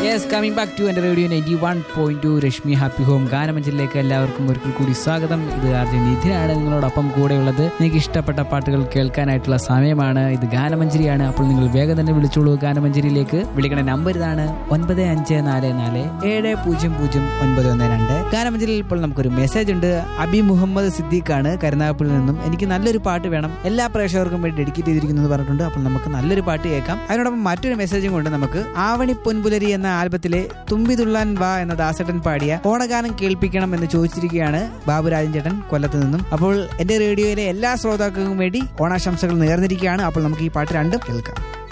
yes coming back to എൻ്റെ radio ninety one point two Rashmi happy home ഗാനമഞ്ചലിലേക്ക് എല്ലാവർക്കും ഒരിക്കൽ കൂടി സ്വാഗതം ഇത് ആർജെ നിധിനാണ് നിങ്ങളോടൊപ്പം കൂടെയുള്ളത് നിങ്ങൾക്ക് ഇഷ്ടപ്പെട്ട പാട്ടുകൾ കേൾക്കാനായിട്ടുള്ള സമയമാണ് ഇത് ഗാനമഞ്ചരിയാണ് അപ്പോൾ നിങ്ങൾ വേഗം തന്നെ വിളിച്ചോളൂ ഗാനമഞ്ചരിയിലേക്ക് വിളിക്കണ നമ്പർ ഇതാണ് ഒൻപത് അഞ്ച് നാല് നാല് ഏഴ് പൂജ്യം പൂജ്യം ഒൻപത് ഒന്ന് രണ്ട് ഗാനമഞ്ചലിയിൽ ഇപ്പോൾ നമുക്കൊരു മെസ്സേജ് ഉണ്ട് അബി മുഹമ്മദ് സിദ്ദീഖാണ് കരുനാഗപ്പള്ളിൽ നിന്നും എനിക്ക് നല്ലൊരു പാട്ട് വേണം എല്ലാ പ്രേക്ഷകർക്കും വേണ്ടി ഡെഡിക്കേറ്റ് ചെയ്തിരിക്കുന്നത് പറഞ്ഞിട്ടുണ്ട് അപ്പോൾ നമുക്ക് നല്ലൊരു പാട്ട് കേൾക്കാം അതിനോടൊപ്പം മറ്റൊരു മെസ്സേജും കൊണ്ട് നമുക്ക് ആവണി പൊൻപുലരി എന്ന ആൽബത്തിലെ തുമ്പി തുള്ളാൻ വാ എന്ന ദാസേട്ടൻ പാടിയ ഓണഗാനം കേൾപ്പിക്കണം എന്ന് ചോദിച്ചിരിക്കുകയാണ് ബാബുരാജൻ ചേട്ടൻ കൊല്ലത്ത് നിന്നും അപ്പോൾ എന്റെ റേഡിയോയിലെ എല്ലാ ശ്രോതാക്കൾക്കും വേണ്ടി ഓണാശംസകൾ നേർന്നിരിക്കുകയാണ് അപ്പോൾ നമുക്ക് ഈ പാട്ട് രണ്ടും കേൾക്കാം